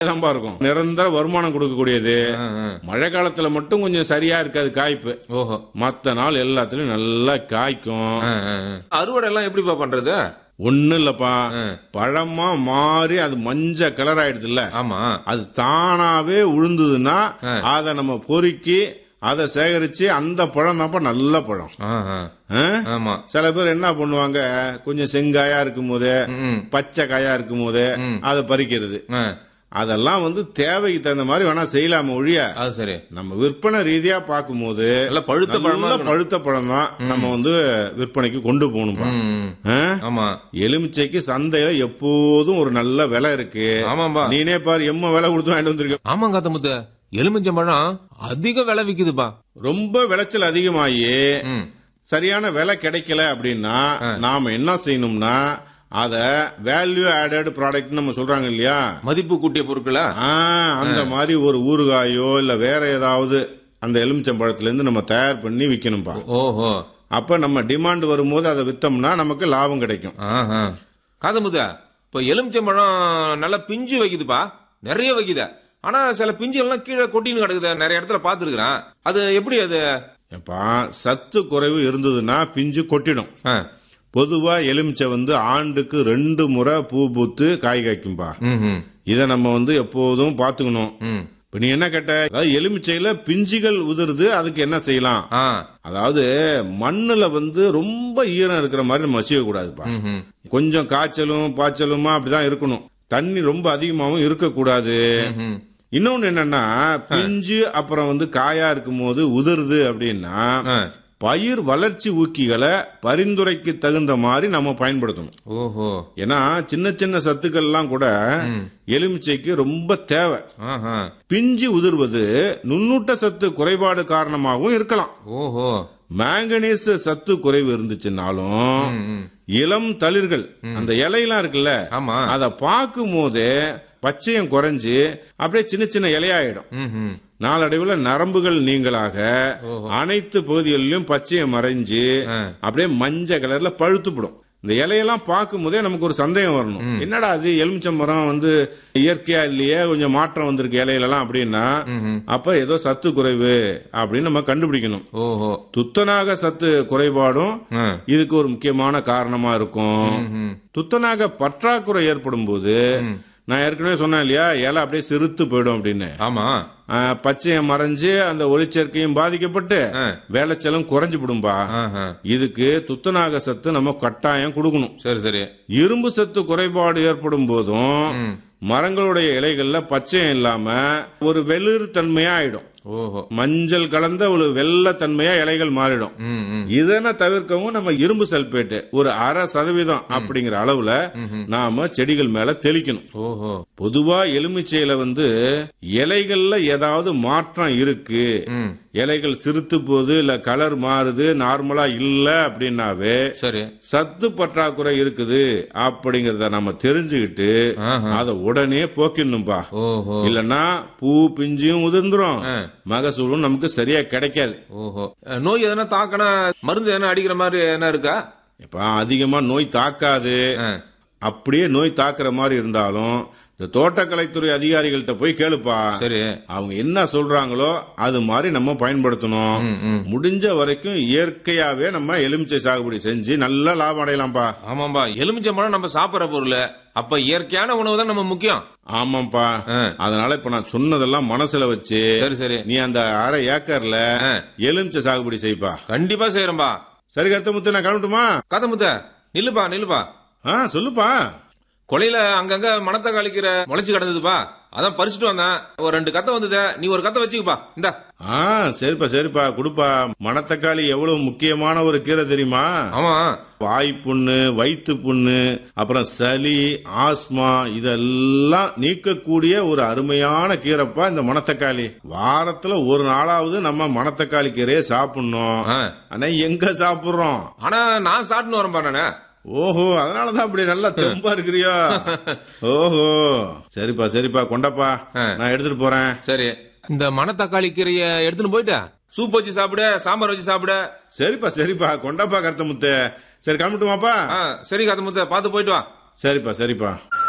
தான்ப்பா இருக்கும் நிரந்தர வருமானம் கொடுக்கக்கூடியது ஆ, ஆ. மழை காலத்துல மட்டும் கொஞ்சம் சரியா இருக்காது காய்ப்பு ஓஹோ மத்த நாள் எல்லாத்துலயும் நல்லா காய்க்கும் ஆ, ஆ, ஆ. அறுவடை எல்லாம் எப்படிப்பா பண்றது ஒண்ணு இல்லப்பா ஆ. பழமா மாறி அது மஞ்ச கலர் ஆயிடுதுல்ல ஆமா அது தானாவே உழுந்ததுன்னா ஆ. அதை நம்ம பொறுக்கி அதை சேகரிச்சு அந்த பழம் தான்ப்பா நல்ல பழம் ஆ, ஆ. ஆ? ஆமா சில பேர் என்ன பண்ணுவாங்க கொஞ்சம் செங்காயா இருக்கும் போதே ம், பச்சை காயா இருக்கும் போதே ம். அதை பறிக்கிறது ஆ. அதெல்லாம் வந்து தேவைக்கு தகுந்த மாதிரி வேணா செய்யலாம ஒழிய அது சரி நம்ம விற்பனை ரீதியா பார்க்கும்போது நல்ல பழுத்த பழமா நல்ல இருக்கணும். பழுத்த பழம் தான் நம்ம வந்து விற்பனைக்கு கொண்டு போகணும்பா ம், ஆ? ஆமா எலுமிச்சைக்கு சந்தையில எப்போதும் ஒரு நல்ல விலை இருக்கு ஆமாம்பா நீனே பாரு எம்ம விலை கொடுத்து வாங்கிட்டு வந்திருக்க ஆமாங்க காத்தமுத்து எலுமிச்சம் பழம் அதிக விலை விக்குதுப்பா ரொம்ப விளைச்சல் அதிகமாகி ம் சரியான விலை கிடைக்கல அப்படின்னா நாம என்ன செய்யணும்னா அத வேல்யூ ஆடட் ப்ராடக்ட் நம்ம சொல்றாங்க இல்லையா மதிப்பு கூட்டிய பொருட்களா ஆ, அந்த மாதிரி ஒரு ஊறுகாயோ இல்ல வேற ஏதாவது அந்த எலுமிச்சம்பழத்துல இருந்து நம்ம தயார் பண்ணி விக்கணும்பா ஓஹோ அப்ப நம்ம டிமாண்ட் வரும்போது அதை வித்தோம்னா நமக்கு லாபம் கிடைக்கும் ஆஹா காதமுத்த இப்ப எலுமிச்சம் பழம் நல்லா பிஞ்சு வைக்குதுப்பா நிறைய வைக்குது ஆனா சில பிஞ்சு எல்லாம் கீழே கொட்டின்னு கிடக்குது நிறைய இடத்துல பாத்துருக்கிறேன் அது எப்படி அது எப்பா சத்து குறைவு இருந்ததுன்னா பிஞ்சு கொட்டிடும் ஆ, பொதுவா எலுமிச்சை வந்து ஆண்டுக்கு ரெண்டு முறை பூ பூத்து காய் காய்க்கும்பா ம், ம், இதை நம்ம வந்து எப்போதும் பாத்துக்கணும் ம். இப்ப நீ என்ன கேட்ட அதாவது எலுமிச்சையில பிஞ்சுகள் உதிருது அதுக்கு என்ன செய்யலாம் ஆ, அதாவது மண்ணுல வந்து ரொம்ப ஈரம் இருக்கிற மாதிரி நம்ம வச்சுக்க கூடாதுப்பா ம், ம். கொஞ்சம் காய்ச்சலும் பாய்ச்சலுமா அப்படிதான் இருக்கணும் தண்ணி ரொம்ப அதிகமாகவும் இருக்கக்கூடாது ம். இன்னொன்னு என்னன்னா பிஞ்சு அப்புறம் வந்து காயா இருக்கும் போது உதிருது அப்படின்னா ஆ, பயிர் வளர்ச்சி ஊக்கிகளை பரிந்துரைக்கு தகுந்த மாதிரி நம்ம பயன்படுத்தணும் ஓஹோ ஏன்னா சின்ன சின்ன சத்துக்கள்லாம் கூட எலுமிச்சைக்கு ரொம்ப தேவை ஆஹா பிஞ்சு உதிர்வது நுண்ணூட்ட சத்து குறைபாடு காரணமாகவும் இருக்கலாம் ஓஹோ மேங்கனீஸ் சத்து குறைவு இருந்துச்சுன்னாலும் ம், ம். இளம் தளிர்கள் அந்த இலையெல்லாம் இருக்குல்ல ஆமா அத பார்க்கும் போதே பச்சையம் குறைஞ்சு அப்படியே சின்ன சின்ன இலையாயிடும் ம், ம். நாளடைவுல நரம்புகள் நீங்களாக அனைத்து பகுதிகளிலும் பச்சையம் மறைஞ்சு ஆ. அப்படியே மஞ்சள் கலர்ல பழுத்துப்படும் இந்த இலையெல்லாம் பார்க்கும் போதே நமக்கு ஒரு சந்தேகம் வரணும் என்னடா அது எலுமிச்சம்பரம் வந்து இயற்கையா இல்லையே கொஞ்சம் மாற்றம் வந்திருக்கு இலையிலலாம் அப்படின்னா ம், ம். அப்ப ஏதோ சத்து குறைவு அப்படின்னு நம்ம கண்டுபிடிக்கணும் ஓஹோ துத்தநாக சத்து குறைபாடும் ஆ. இதுக்கு ஒரு முக்கியமான காரணமா இருக்கும் ம், ம். துத்தநாக பற்றாக்குறை ஏற்படும் போது நான் ஏற்கனவே சொன்னேன் இல்லையா இலை அப்படியே சிறுத்து போயிடும் அப்படின்னு ஆமா ஆஹ், பச்சையம் மறைஞ்சு அந்த ஒளிச்சேர்க்கையும் பாதிக்கப்பட்டு ஆ. வேலைச்சலும் குறைஞ்சு விடும்பா ஆஹா. இதுக்கு துத்தநாக சத்து நம்ம கட்டாயம் கொடுக்கணும் சரி சரி இரும்பு சத்து குறைபாடு ஏற்படும் போதும் ம். மரங்களுடைய இலைகள்ல பச்சையம் இல்லாம ஒரு வெளிர் தன்மையா ஆயிடும் ஓஹோ மஞ்சள் கலந்த ஒரு வெள்ளத்தன்மையா இலைகள் மாறிடும் ம், ம். இதனை தவிர்க்கவும் நம்ம இரும்பு சல்பேட் ஒரு அரை சதவீதம் அப்படிங்கிற அளவுல நாம செடிகள் மேல தெளிக்கணும் ஓஹோ பொதுவா எலுமிச்சையில வந்து இலைகள்ல ஏதாவது மாற்றம் இருக்கு ம் இலைகள் சிறுத்து போகுது இல்ல கலர் மாறுது நார்மலா இல்ல அப்படின்னாவே சரி சத்து பற்றாக்குறை இருக்குது அப்படிங்கறத நம்ம தெரிஞ்சுக்கிட்டு ஆஹா. அதை உடனே போக்கிடணும்பா ஓஹோ இல்லன்னா பூ பிஞ்சும் உதிர்ந்துரும் ஆ. மகசூலும் நமக்கு சரியா கிடைக்காது ஓஹோ அஹ், நோய் எதனா தாக்கனா மருந்து எதனா அடிக்கிற மாதிரி என்ன இருக்கா இப்ப அதிகமா நோய் தாக்காது ஆ. அப்படியே நோய் தாக்குற மாதிரி இருந்தாலும் இந்த தோட்டக்கலைத்துறை அதிகாரிகள்ட்ட போய் கேளுப்பா சரி அவங்க என்ன சொல்றாங்களோ அது மாதிரி நம்ம பயன்படுத்தணும் ம், ம். முடிஞ்ச வரைக்கும் இயற்கையாவே நம்ம எலுமிச்சை சாகுபடி செஞ்சு நல்ல லாபம் அடையலாம்ப்பா ஆமாம்பா எலுமிச்சம்பழம் நம்ம சாப்பிடுற பொருள் அப்ப இயற்கையான உணவு தான் நம்ம முக்கியம் ஆமாப்பா ஆ. அதனால இப்ப நான் சொன்னதெல்லாம் மனசுல வச்சு சரி சரி நீ அந்த அரை ஏக்கர்ல ஆ. எலுமிச்சை சாகுபடி செய்ப்பா கண்டிப்பா செய்யறேன்பா சரி கருத்த முத்து நான் கிளம்பட்டுமா கதை முத்த நில்லுப்பா நில்லுப்பா ஆ சொல்லுப்பா கொலையில அங்கங்க மணத்தை கழிக்கிற முளைச்சு கிடந்ததுப்பா அதான் பறிச்சுட்டு வந்தேன் ஒரு ரெண்டு கத்தை வந்தது நீ ஒரு கத்தை வச்சுக்கப்பா இந்தா ஆ சரிப்பா சரிப்பா கொடுப்பா மணத்தக்காளி எவ்வளவு முக்கியமான ஒரு கீரை தெரியுமா ஆமா வாய் புண்ணு வயிற்று புண்ணு அப்புறம் சளி ஆஸ்மா இதெல்லாம் நீக்கக்கூடிய ஒரு அருமையான கீரைப்பா இந்த மணத்தக்காளி வாரத்துல ஒரு நாளாவது நம்ம மணத்தக்காளி கீரையை சாப்பிடணும் ஆ. ஆனா எங்க சாப்பிடுறோம் ஆனா நான் சாப்பிட்டுன்னு வரேன்பா நானு ஓஹோ அதனாலதான் அப்படி நல்லா தெம்பா இருக்கிறியா ஓஹோ சரிப்பா சரிப்பா கொண்டப்பா ஆ. நான் எடுத்துட்டு போறேன் சரி இந்த மணத்தக்காளி கீரைய எடுத்துன்னு போயிட்ட சூப் வச்சு சாப்பிட சாம்பார் வச்சு சாப்பிட சரிப்பா சரிப்பா கொண்டப்பா கருத்த முத்து சரி கிளம்பிட்டுமாப்பா ஆ, சரி கதை முத்த பார்த்து போயிட்டு வா சரிப்பா சரிப்பா